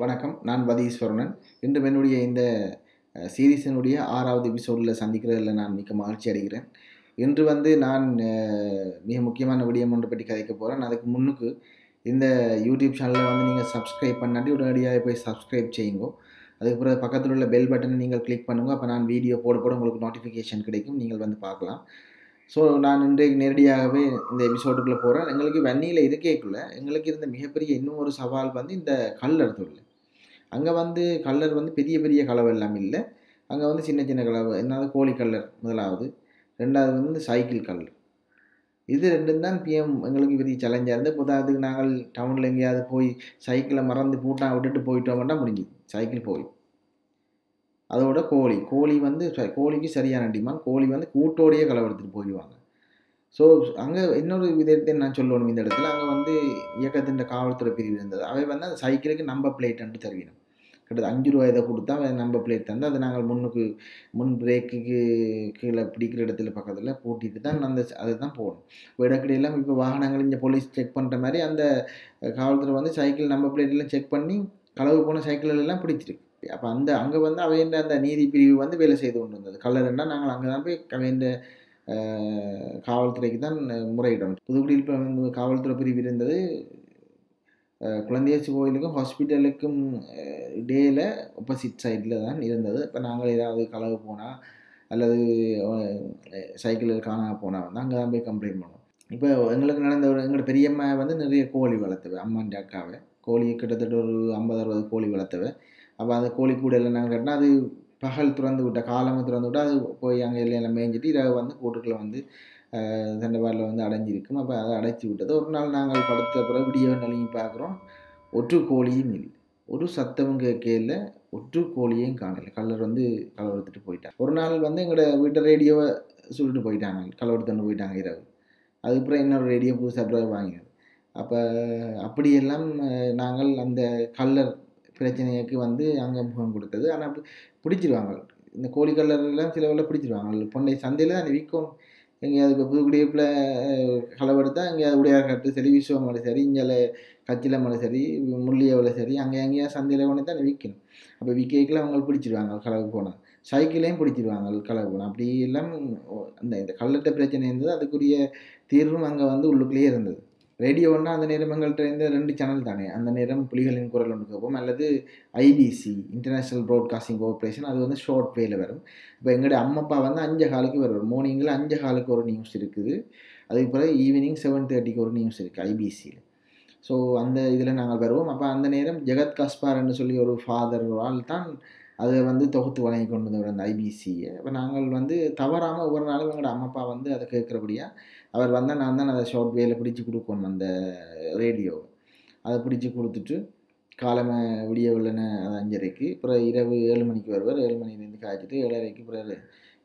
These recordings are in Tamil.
வணக்கம் நான் வதீஸ்வரனன் இன்று என்னுடைய இந்த அஹ், சீரீஸினுடைய ஆறாவது எபிசோடில் சந்திக்கிறதில் நான் மிக்க மகிழ்ச்சி அடைகிறேன் இன்று வந்து நான் அஹ், மிக முக்கியமான விடயம் ஒன்றை பற்றி கதைக்க போகிறேன் அதுக்கு முன்னுக்கு இந்த யூடியூப் சேனலை வந்து நீங்கள் சப்ஸ்கிரைப் பண்ணாட்டி உடனடியாக போய் சப்ஸ்கிரைப் செய்யுங்க அதுக்கு பிறகு பக்கத்தில் உள்ள பெல் பட்டனை நீங்கள் கிளிக் பண்ணுங்க அப்போ நான் வீடியோ போட போட உங்களுக்கு நோட்டிஃபிகேஷன் கிடைக்கும் நீங்கள் வந்து பார்க்கலாம் ஸோ நான் இன்றைக்கு நேரடியாகவே இந்த எபிசோடுக்குள்ளே போகிறேன் எங்களுக்கு வன்னியில் இருக்கேக்குள்ள எங்களுக்கு இருந்த மிகப்பெரிய இன்னும் ஒரு சவால் வந்து இந்த கல்லர் தொழில் அங்கே வந்து கல்லர் வந்து பெரிய பெரிய கலவை எல்லாம் இல்லை அங்கே வந்து சின்ன சின்ன கலவை என்னது கோழி கல்லர் முதலாவது ரெண்டாவது வந்து சைக்கிள் கல்லர் இது ரெண்டும் தான் பிஎம் எங்களுக்கு பெரிய சேலஞ்சாக இருந்து புதாதுக்கு நாங்கள் டவுனில் எங்கேயாவது போய் சைக்கிளை மறந்து பூட்டா விட்டுட்டு போயிட்டோம்னா முடிஞ்சு சைக்கிள் போய் அதோட கோழி கோழி வந்து ச- கோழிக்கு சரியான டிமாண்ட் கோழி வந்து கூட்டோடையே களை எடுத்துட்டு போயிடுவாங்க ஸோ அங்கே இன்னொரு விதத்தை நான் சொல்லணும் இந்த இடத்துல அங்கே வந்து இயக்கத்தின் காவல்துறை பிரிவு இருந்தது அவை வந்து அந்த சைக்கிளுக்கு நம்பர் பிளேட் தருவினோம் கிட்டத்தட்ட அஞ்சு ரூபா இதை கொடுத்தா அவன் நம்பர் பிளேட் தந்து அதை நாங்கள் முன்னுக்கு முன் பிரேக்குக்கு கீழே பிடிக்கிற இடத்துல பக்கத்தில் பூட்டிட்டு தான் அந்த அதை தான் போகணும் இப்போ இடக்கிடையெல்லாம் இப்போ வாகனங்கள் இங்கே போலீஸ் செக் பண்ணுற மாதிரி அந்த காவல்துறை வந்து சைக்கிள் நம்பர் பிளேட்லாம் செக் பண்ணி களவு போன சைக்கிள் எல்லாம் பிடிச்சிருக்கு அப்போ அந்த அங்கே வந்து அவையின் அந்த நீதி பிரிவு வந்து வேலை செய்து கொண்டு வந்தது கல்லறண்டா நாங்கள் அங்கே தான் போய் அவையின் காவல்துறைக்கு தான் முறையிடணும் புதுக்குடியில் இப்ப வந்து காவல்துறை பிரிவு இருந்தது அஹ், குழந்தையாச்சி கோயிலுக்கும் ஹாஸ்பிட்டலுக்கும் டேயில் ஆப்போசிட் சைடில் தான் இருந்தது இப்போ நாங்கள் ஏதாவது களவு போனால் அல்லது சைக்கிளில் காணாம போனால் வந்து அங்கே தான் போய் கம்ப்ளைண்ட் பண்ணுவோம் இப்போ எங்களுக்கு நடந்த ஒரு எங்களோட பெரியம்மா வந்து நிறைய கோழி வளர்த்தவை அம்மாண்ட அக்காவை கோழி கிட்டத்தட்ட ஒரு ஐம்பது அறுபது கோழி வளர்த்தவை அப்போ அந்த கோழி கூட எல்லாம் நாங்கள் கட்டினா அது பகல் திறந்து விட்ட காலமாக திறந்து விட்டால் அது போய் அங்கே எல்லாம் மேய்ஞ்சிட்டு இரவு வந்து கூட்டுக்குள்ளே வந்து தண்டவாரில் வந்து அடைஞ்சிருக்கும் அப்போ அதை அடைச்சி விட்டது ஒரு நாள் நாங்கள் படுத்த பிறகு விடியோ நழுங்கி பார்க்குறோம் ஒற்று கோழியும் இல்லை ஒரு சத்தமும் கேட்கல ஒற்று கோழியையும் காணலை கல்லர் வந்து களவு எடுத்துட்டு போயிட்டாங்க ஒரு நாள் வந்து எங்களோட வீட்டை ரேடியோவை சொல்லிட்டு போயிட்டாங்க களவு எடுத்துட்டு போயிட்டாங்க இரவு அதுக்கப்புறம் இன்னொரு ரேடியோ புதுசாக பிறகு வாங்கினது அப்போ அப்படியெல்லாம் அஹ், நாங்கள் அந்த கல்லர் பிரச்சனைக்கு வந்து அங்கே முகம் கொடுத்தது ஆனால் பிடிச்சிருவாங்க இந்த கோழி கல்லர்லாம் சில வேலை பிடிச்சிருவாங்க பொண்ணை சந்தையில் தான் விற்கும் எங்கேயாவது இப்போ புதுக்குடியிருப்பில் களவெடுத்தால் எங்கேயாவது உடையார் கட்டு சரி விஸ்வமலை சரி இங்கே கச்சில மலை சரி முள்ளியவலை சரி அங்கே எங்கேயாவது சந்தையில் கொண்டு தான் விற்கணும் அப்போ விற்கல அவங்க பிடிச்சிருவாங்க களவு போனால் சைக்கிளையும் பிடிச்சிருவாங்க களவு போனால் அப்படி எல்லாம் அந்த இந்த கல்லட்ட பிரச்சனை இருந்தது அதுக்குரிய தீர்வும் அங்கே வந்து உள்ளுக்குள்ளேயே இருந்தது ரேடியோன்னா அந்த நேரம் எங்கள்கிட்ட இருந்த ரெண்டு சேனல் தானே அந்த நேரம் புலிகளின் குரல் ஒன்று கேட்போம் அல்லது ஐபிசி இன்டர்நேஷ்னல் ப்ராட்காஸ்டிங் கார்பரேஷன் அது வந்து ஷார்ட் வேல வரும் இப்போ எங்களுடைய அம்மப்பா வந்து அஞ்சு காலுக்கு வரும் மார்னிங்கில் அஞ்சு காலுக்கு ஒரு நியூஸ் இருக்குது அதுக்கு பிறகு ஈவினிங் செவன் தேர்ட்டிக்கு ஒரு நியூஸ் இருக்குது ஐபிசியில் ஸோ அந்த இதில் நாங்கள் வருவோம் அப்போ அந்த நேரம் ஜெகத் கஸ்பார்ன்னு சொல்லி ஒரு ஃபாதர் ஆள் தான் அதை வந்து தொகுத்து வழங்கி கொண்டு வந்தவர் அந்த ஐபிசியை அப்போ நாங்கள் வந்து தவறாமல் ஒவ்வொரு நாளும் எங்களோட அம்மப்பா வந்து அதை கேட்குறபடியாக அவர் வந்தால் நான் தான் அதை ஷார்ட் வேல பிடிச்சி கொடுக்கணும் அந்த ரேடியோவை அதை பிடிச்சி கொடுத்துட்டு காலமை விடிய வெள்ளன அது அஞ்சரைக்கு அப்புறம் இரவு ஏழு மணிக்கு வருவார் ஏழு மணிலேருந்து காய்ச்சிட்டு ஏழரைக்கு பிறகு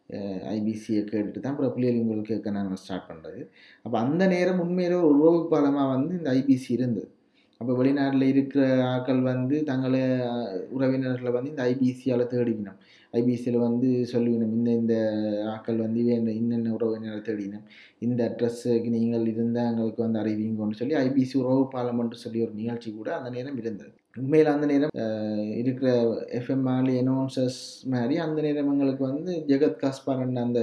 ஐபிசியை கேட்டுட்டு தான் அப்புறம் புள்ளியலிங்கல் கேட்க நாங்கள் ஸ்டார்ட் பண்ணுறது அப்போ அந்த நேரம் உண்மையிலே ஒரு உறவு பாலமாக வந்து இந்த ஐபிசி இருந்தது அப்போ வெளிநாட்டில் இருக்கிற ஆட்கள் வந்து தங்களை அஹ், உறவினர்களை வந்து இந்த ஐபிசியால் தேடிக்கணும் ஐபிசியில் வந்து சொல்லுவினோம் இந்த இந்த ஆட்கள் வந்து இவன் இன்னென்ன உறவினரை தேடினோம் இந்த அட்ரஸுக்கு நீங்கள் இருந்தால் எங்களுக்கு வந்து அறிவிங்கன்னு சொல்லி ஐபிசி உறவு பாலம்னு சொல்லி ஒரு நிகழ்ச்சி கூட அந்த நேரம் இருந்தது உண்மையில் அந்த நேரம் அஹ், இருக்கிற எஃப்எம் ஆலி அனௌன்சர்ஸ் மாதிரி அந்த நேரம் எங்களுக்கு வந்து ஜெகத் காஸ்பாரன் அந்த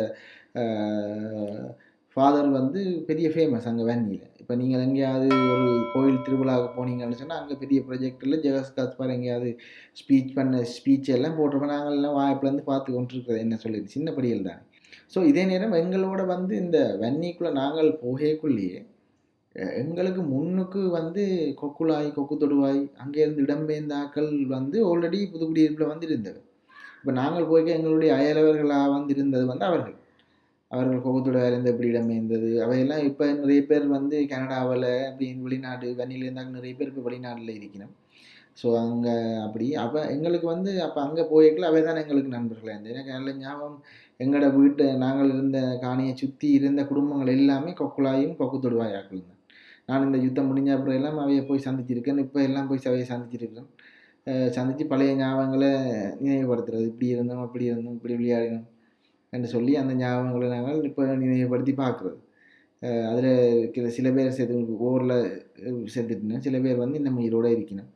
ஃபாதர் வந்து பெரிய ஃபேமஸ் அங்கே வேன்னியில் இப்போ நீங்கள் எங்கேயாவது ஒரு கோயில் திருவிழாவுக்கு போனீங்கன்னு சொன்னால் அங்கே பெரிய ப்ரொஜெக்டில் ஜெகத் காஸ்பார் எங்கேயாவது ஸ்பீச் பண்ண ஸ்பீச் எல்லாம் போட்டிருப்போம் நாங்கள்லாம் வாய்ப்புலேருந்து பார்த்து கொண்டிருக்கிறது என்ன சொல்லிது சின்ன படிகள் தான் ஸோ இதே நேரம் எங்களோட வந்து இந்த வன்னிக்குள்ளே நாங்கள் போகக்குள்ளேயே அஹ், எங்களுக்கு முன்னுக்கு வந்து கொக்குலாய் கொக்கு தொடுவாய் அங்கேருந்து இடம்பெயர்ந்தாக்கள் வந்து ஆல்ரெடி புதுக்குடியிருப்பில் வந்து இருந்தது இப்போ நாங்கள் போய்க்க எங்களுடைய அயலவர்களாக வந்து இருந்தது வந்து அவர்கள் அவர்கள் கொகுத்தோட இருந்து எப்படி இடம்பெயர்ந்தது அவையெல்லாம் இப்போ நிறைய பேர் வந்து கனடாவில் அப்படி வெளிநாடு வன்னியில் இருந்தாங்க நிறைய பேர் இப்போ வெளிநாட்டில் இருக்கணும் ஸோ அங்கே அப்படி அப்போ எங்களுக்கு வந்து அப்போ அங்கே போய்க்கல அவை தான் எங்களுக்கு நண்பர்களாக இருந்தது எனக்கு நல்ல ஞாபகம் எங்களோட வீட்டை நாங்கள் இருந்த காணியை சுற்றி இருந்த குடும்பங்கள் எல்லாமே கொக்குலாயும் கொக்கு தொடுவாயாக்கள் தான் நான் இந்த யுத்தம் முடிஞ்ச அப்புறம் எல்லாம் அவையை போய் சந்திச்சிருக்கேன் இப்போ எல்லாம் போய் அவையை சந்திச்சிருக்கிறேன் அஹ் சந்திச்சு பழைய ஞாபகங்களை நினைவுபடுத்துறது இப்படி இருந்தோம் அப்படி இருந்தோம் இப்படி விளையாடினோம் என்று சொல்லி அந்த ஞாபகங்களை நாங்கள் இப்போ நினைவுபடுத்தி பார்க்குறது அதில் சில பேர் செத்து ஊரில் செத்துட்டுனா சில பேர் வந்து நம்ம உயிரோட இருக்கணும்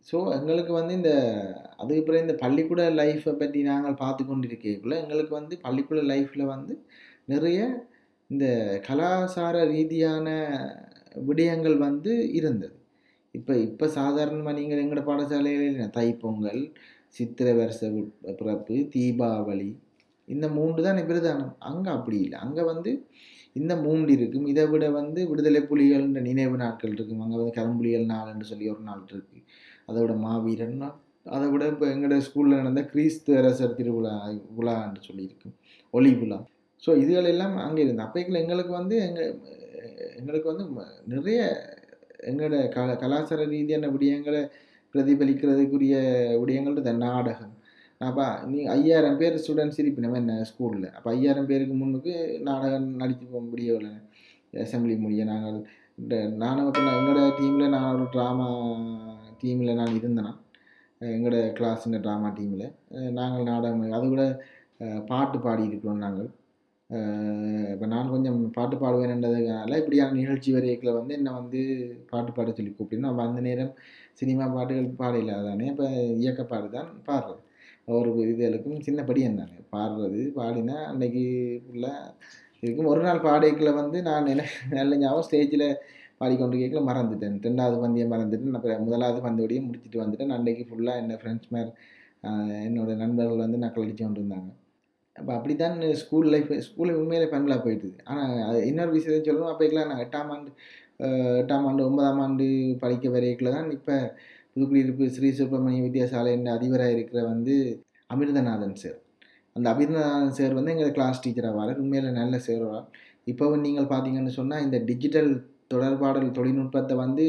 ஸோ எங்களுக்கு வந்து இந்த அதுக்கப்புறம் இந்த பள்ளிக்கூட லைஃப்பை பற்றி நாங்கள் பார்த்து கொண்டு இருக்கக்குள்ள எங்களுக்கு வந்து பள்ளிக்கூட லைஃப்பில் வந்து நிறைய இந்த கலாச்சார ரீதியான விடயங்கள் வந்து இருந்தது இப்போ இப்போ சாதாரணமாக நீங்கள் எங்களோட பாடசாலையில் தைப்பொங்கல் சித்திரை வருஷ பிறப்பு தீபாவளி இந்த மூன்று தான் பிரதானம் அங்கே அப்படி இல்லை அங்கே வந்து இந்த மூன்று இருக்கும் இதை விட வந்து விடுதலை புலிகள்ன்ற நினைவு நாட்கள் இருக்கும் அங்கே வந்து கரும்புலிகள் நாள்னு சொல்லி ஒரு நாள் இருக்குது அதை விட மாவீரன் நாள் அதை விட இப்போ எங்களோட ஸ்கூலில் நடந்த கிறிஸ்து அரசர் திருவிழா விழான்னு சொல்லியிருக்கும் ஒளி விழா ஸோ இதுகள் எல்லாம் அங்கே இருந்து அப்போக்கில் எங்களுக்கு வந்து எங்கள் எங்களுக்கு வந்து நிறைய எங்களோட கல கலாச்சார ரீதியான விடயங்களை பிரதிபலிக்கிறதுக்குரிய விடயங்கள் இந்த நாடகம் அப்போ நீ ஐயாயிரம் பேர் ஸ்டூடெண்ட்ஸ் இருப்பினோம் என்ன ஸ்கூலில் அப்போ ஐயாயிரம் பேருக்கு முன்னுக்கு நாடகம் நடித்து போக முடியவில்லை அசம்பிளி முடிய நாங்கள் இந்த நானும் இப்போ நான் எங்களோட டீமில் நான் ஒரு ட்ராமா டீமில் நான் இருந்தேனா எங்களோட கிளாஸுங்க ட்ராமா டீமில் நாங்கள் நாடகம் அது கூட பாட்டு பாடியிருக்கிறோம் நாங்கள் இப்போ நான் கொஞ்சம் பாட்டு பாடுவேன்ன்றதுனால இப்படியான நிகழ்ச்சி வரைக்கில் வந்து என்னை வந்து பாட்டு பாட சொல்லி கூப்பிட்டு அப்போ அந்த நேரம் சினிமா பாட்டுகள் பாட இல்லாதானே இப்போ இயக்க பாடு தான் பாடுறது ஒரு இதுகளுக்கும் சின்னப்படி என்னங்க பாடுறது பாடினா அன்னைக்கு ஃபுல்லாக இருக்கும் ஒரு நாள் பாடைக்கில் வந்து நான் என்ன நல்ல ஞாபகம் ஸ்டேஜில் பாடிக்கொண்டு கேட்கல மறந்துட்டேன் ரெண்டாவது பந்தியை மறந்துட்டு அப்புறம் முதலாவது பந்தோடையே முடிச்சுட்டு வந்துட்டேன் அன்னைக்கு ஃபுல்லாக என்ன ஃப்ரெண்ட்ஸ் மேர் என்னோடய நண்பர்கள் வந்து நக்கல் அடித்து கொண்டு இருந்தாங்க அப்போ அப்படி தான் ஸ்கூல் லைஃப் ஸ்கூலில் உண்மையிலே பண்பலாக போயிட்டுது ஆனால் இன்னொரு விஷயத்தை சொல்லணும் அப்போக்கெல்லாம் நான் எட்டாம் ஆண்டு எட்டாம் ஆண்டு ஒன்பதாம் ஆண்டு படிக்க வரைக்கில் தான் இப்போ புதுக்குடியிருப்பு ஸ்ரீ சுப்பிரமணிய வித்யாசாலையின் அதிபராக இருக்கிற வந்து அமிர்தநாதன் சார் அந்த அமிர்தநாதன் சார் வந்து எங்கள் கிளாஸ் டீச்சராக வர உண்மையில் நல்ல சேருவா இப்போவும் நீங்கள் பார்த்தீங்கன்னு சொன்னால் இந்த டிஜிட்டல் தொடர்பாடல் தொழில்நுட்பத்தை வந்து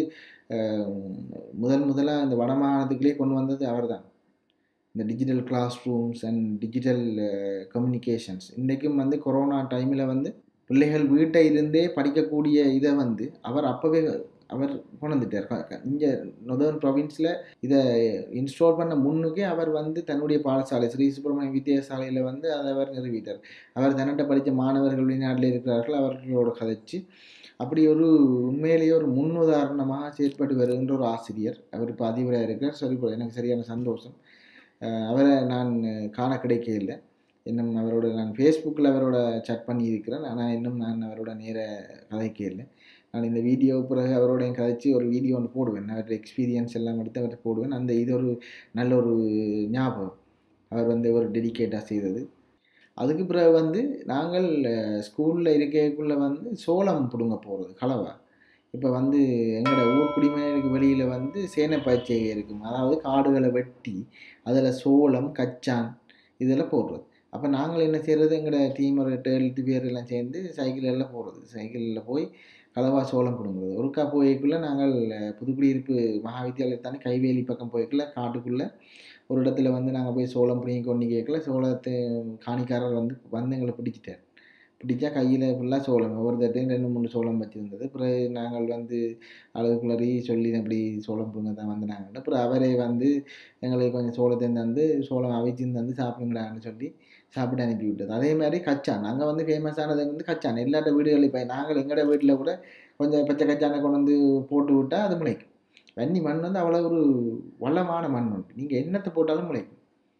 முதல் முதலாக இந்த வடமாநிலத்துக்குள்ளே கொண்டு வந்தது அவர் தான் இந்த digital classrooms and digital communications இன்றைக்கும் வந்து கொரோனா டைமில் வந்து பிள்ளைகள் வீட்டை இருந்தே படிக்கக்கூடிய இதை வந்து அவர் அப்போவே அவர் கொண்டுட்டார் இங்கே நொதர்ன் ப்ரொவின்ஸில் இதை இன்ஸ்டால் பண்ண முன்னுக்கே அவர் வந்து தன்னுடைய பாடசாலை ஸ்ரீ சுப்பிரமணிய வித்தியாசாலையில் வந்து அதை அவர் நிறுவிட்டார் அவர் தன்னிட்ட படித்த மாணவர்கள் வெளிநாட்டில் இருக்கிறார்கள் அவர்களோட கதைச்சு அப்படி ஒரு உண்மையிலேயே ஒரு முன்னுதாரணமாக செயற்பட்டு வருகின்ற ஒரு ஆசிரியர் அவர் இப்போ அதிபராக இருக்கிறார் சொல்லி எனக்கு சரியான சந்தோஷம் அவரை நான் காண கிடைக்க இல்லை இன்னும் அவரோட நான் ஃபேஸ்புக்கில் அவரோட சட் பண்ணியிருக்கிறேன் ஆனால் இன்னும் நான் அவரோட நேர கதைக்க இல்லை நான் இந்த வீடியோ பிறகு அவரோட கதைச்சி ஒரு வீடியோ ஒன்று போடுவேன் அவரோட எக்ஸ்பீரியன்ஸ் எல்லாம் எடுத்து அவர்கிட்ட போடுவேன் அந்த இது ஒரு நல்ல ஒரு ஞாபகம் அவர் வந்து ஒரு டெடிக்கேட்டாக செய்தது அதுக்கு பிறகு வந்து நாங்கள் ஸ்கூலில் இருக்கக்குள்ளே வந்து சோளம் பிடுங்க போகிறது கலவை இப்போ வந்து எங்களோட ஊர் குடிமகனுக்கு வெளியில் வந்து சேனை பயிற்சி இருக்கும் அதாவது காடுகளை வெட்டி அதில் சோளம் கச்சான் இதெல்லாம் போடுறது அப்போ நாங்கள் என்ன செய்கிறது எங்களோட டீம் ஒரு எட்டு எழுத்து பேர் எல்லாம் சேர்ந்து சைக்கிளில் போகிறது சைக்கிளில் போய் கலவா சோளம் பிடுங்குறது ஒருக்கா போய்க்குள்ளே நாங்கள் புதுக்குடியிருப்பு மகாவித்தியாலயத்தானே கைவேலி பக்கம் போய்க்குள்ள காட்டுக்குள்ளே ஒரு இடத்துல வந்து நாங்கள் போய் சோளம் பிடிங்கி கொண்டு கேட்கல சோளத்தை காணிக்காரர் வந்து வந்து எங்களை பிடிச்சிட்டார் பிடிச்சா கையில் ஃபுல்லாக சோளம் ஒவ்வொரு தட்டையும் ரெண்டு மூணு சோளம் வச்சுருந்தது பிறகு நாங்கள் வந்து அளவுக்குள்ளறி சொல்லி அப்படி சோளம் பிடுங்க தான் வந்து நாங்கள் அப்புறம் அவரே வந்து எங்களுக்கு கொஞ்சம் சோளத்தை தந்து சோளம் அவிச்சு தந்து சாப்பிடுங்களான்னு சொல்லி சாப்பிட்டு அனுப்பி விட்டது அதே மாதிரி கச்சான் அங்கே வந்து ஃபேமஸானது வந்து கச்சான் எல்லாட்ட வீடுகளில் இப்போ நாங்கள் எங்களோட வீட்டில் கூட கொஞ்சம் பச்சை கச்சானை கொண்டு வந்து போட்டு விட்டால் அது முளைக்கும் வன்னி மண் வந்து அவ்வளோ ஒரு வளமான மண் உண்டு நீங்கள் என்னத்தை போட்டாலும் முளைக்கும்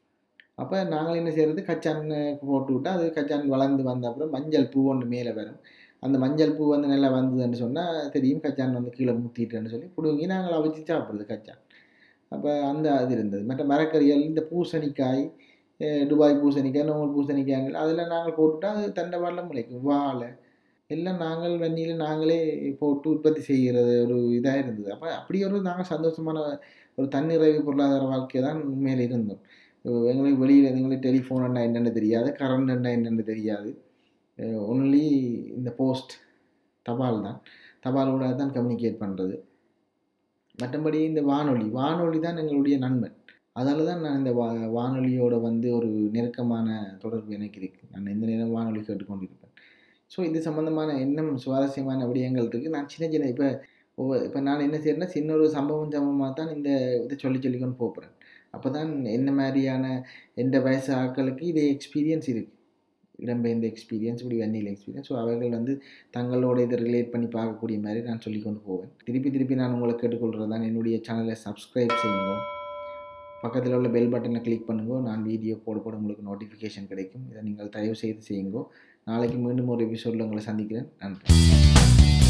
அப்போ நாங்கள் என்ன செய்கிறது கச்சான் போட்டு விட்டால் அது கச்சான் வளர்ந்து வந்த அப்புறம் மஞ்சள் பூ ஒன்று மேலே வரும் அந்த மஞ்சள் பூ வந்து நல்லா வந்ததுன்னு சொன்னால் தெரியும் கச்சான் வந்து கீழே முத்திட்டுன்னு சொல்லி பிடுங்கி நாங்கள் அவிச்சு சாப்பிட்றது கச்சான் அப்போ அந்த அது இருந்தது மற்ற மரக்கறிகள் இந்த பூசணிக்காய் துபாய் பூசணிக்காய் நோமல் பூசணிக்காய் அதில் நாங்கள் போட்டுவிட்டா அது தண்டவாளில் முளைக்கும் வாழை எல்லாம் நாங்கள் வண்டியில் நாங்களே போட்டு உற்பத்தி செய்கிறது ஒரு இதாக இருந்தது அப்போ அப்படி ஒரு நாங்கள் சந்தோஷமான ஒரு தன்னிறைவு பொருளாதார வாழ்க்கை தான் உண்மையில் இருந்தோம் எங்களுக்கு வெளியில் எங்களுக்கு டெலிஃபோன் என்ன என்னென்னு தெரியாது கரண்ட் என்ன என்னென்னு தெரியாது ஒன்லி இந்த போஸ்ட் தபால் தான் தபாலோட தான் கம்யூனிகேட் பண்ணுறது மற்றபடி இந்த வானொலி வானொலி தான் எங்களுடைய நண்பன் அதால் தான் நான் இந்த வா வானொலியோட வந்து ஒரு நெருக்கமான தொடர்பு எனக்கு இருக்குது நான் எந்த நேரம் வானொலி கேட்டுக்கொண்டிருப்பேன் ஸோ இது சம்மந்தமான இன்னும் சுவாரஸ்யமான விடயங்கள் இருக்குது நான் சின்ன சின்ன இப்போ இப்போ நான் என்ன செய்யறேன்னா சின்ன ஒரு சம்பவம் சம்பவமாக தான் இந்த இதை சொல்லி சொல்லிக்கொண்டு போகிறேன் அப்போ தான் என்ன மாதிரியான எந்த வயசு ஆட்களுக்கு இதே எக்ஸ்பீரியன்ஸ் இருக்குது இடம்பெயர்ந்த எக்ஸ்பீரியன்ஸ் இப்படி வெண்ணில் எக்ஸ்பீரியன்ஸ் ஸோ அவர்கள் வந்து தங்களோட இதை ரிலேட் பண்ணி பார்க்கக்கூடிய மாதிரி நான் சொல்லி கொண்டு போவேன் திருப்பி திருப்பி நான் உங்களை கேட்டுக்கொள்கிறது தான் என்னுடைய சேனலை சப்ஸ்கிரைப் செய்யுங்க பக்கத்தில் உள்ள பெல் பட்டனை கிளிக் பண்ணுங்க நான் வீடியோ போட போட உங்களுக்கு நோட்டிஃபிகேஷன் கிடைக்கும் இதை நீங்கள் தயவு செய்து செய்யுங்க நாளைக்கு மீண்டும் ஒரு எபிசோடில் உங்களை சந்திக்கிறேன் நன்றி